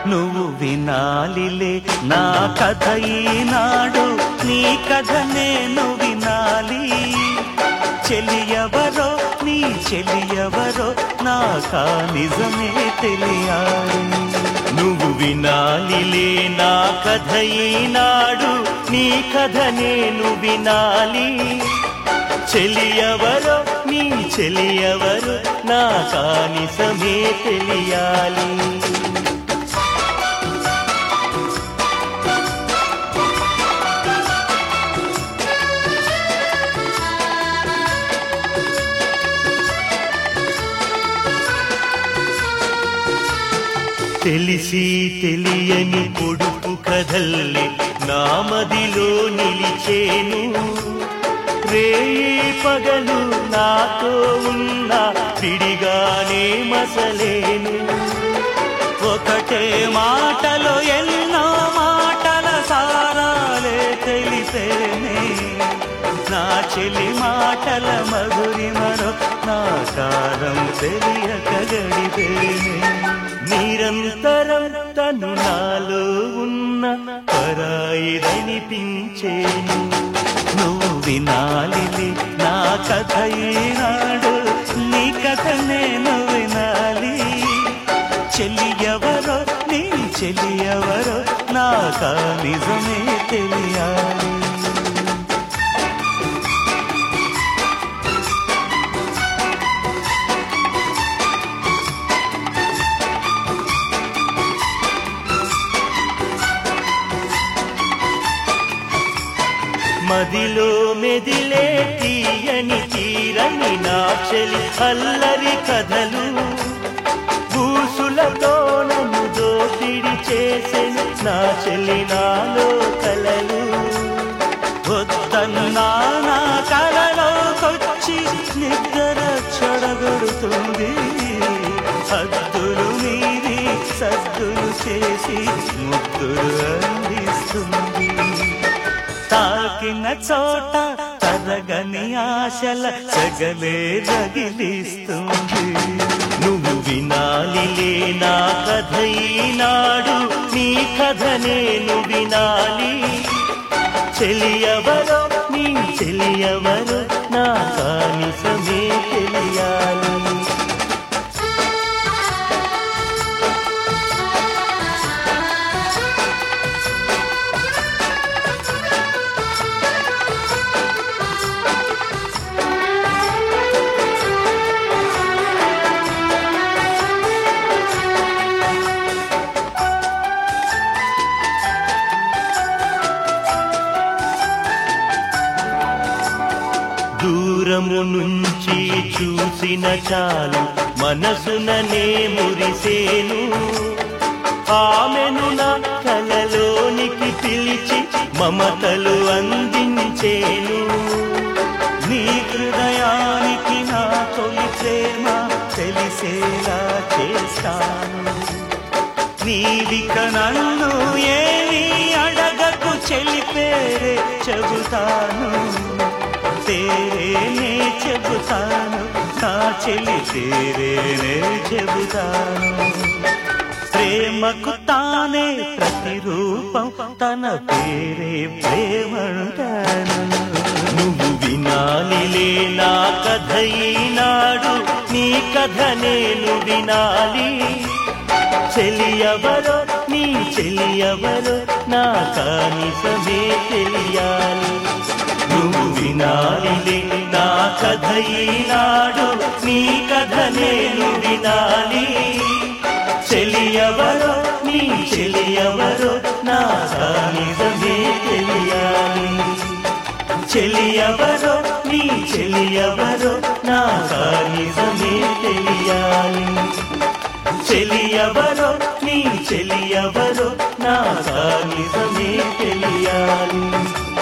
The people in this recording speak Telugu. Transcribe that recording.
నువ్వు వినాలిలే నా కథ ఈనాడు నీ కథ నేను వినాలి చెలియవరో నీ చెలియవరో నాకా నిజమే తెలియాలి నువ్వు వినాలిలే నా కథ ఈనాడు నీ కథ నేను వినాలి చెలియవరో నీ చెలియవరో నాకా నిజమే తెలియాలి తెలిసి తెలియని పొడుపు కథల్లి నామదిలో నిలిచేను రే పగలు నాతో ఉన్న పిడిగానే మసలేను ఒకటే మాటలో ఎన్నో మాటల సారాలే తెలిసేనే నా చెలి మాటల మధురి మరో నా కారం తెలియక గడిపేనే నిరంతరం తను నాలో ఉన్న పరాయిరనిపించేను నువ్వు వినాలిలే నా కథ ఈనాడు నీ కథ నేను వినాలి చెల్లి ఎవరో నీ చెల్లి ఎవరో నాకా నిజమే తెలియాలి మదిలో మెదిలే తీయని తీరని నాచలి అల్లరి కథలు బూసులతో నన్ను దోపిడి చేసెను నా చెల్లి నాలో కలలు వద్దన్నా నా కలలోకొచ్చి నిద్ర చెడగొడుతుంది హద్దులు మీరి సద్దులు చేసి ముద్దులు అందిస్తుంది తాకిన చోట తరగని ఆశల సగలే రగిలిస్తుంది నువ్వు వినాలిలే నా కథ ఈనాడు నీ కథ నేను వినాలి చెలియవరో నీ చెలియవరో నా కానిసమే తెలియాలి దూరము నుంచి చూసిన చాలు మనసుననే మురిసేను ఆమెను నా కలలోనికి పిలిచి మమతలు అందించేను నీ హృదయానికి నా తొలి ప్రేమ తెలిసేలా చేస్తాను నీవిక నన్ను ఏమి అడగకు చెలిపేరే చెబుతాను తేరేనే చెబుతాను నా చెల్లి తేరేనే చెబుతాను ప్రేమకు తానే ప్రతిరూపం తన పేరే ప్రేమంటాను నువ్వు వినాలిలే నా కథ ఈనాడు నీ కథ నేను వినాలి చెలియవరో నీ చెలియవరో నా కానిసమే తెలియాలి నువ్వు వినాలిలే నా కథ ఈనాడు నీ కథ నేను వినాలి చెలియవరో నీ చెలియవరో నా కానిసమే తెలియాలి చెలియవరో నీ చెలియవరో నా కానిసమే తెలియాలి చెలియవరో నీ చెలియవరో నా నిజమే తెలియాలి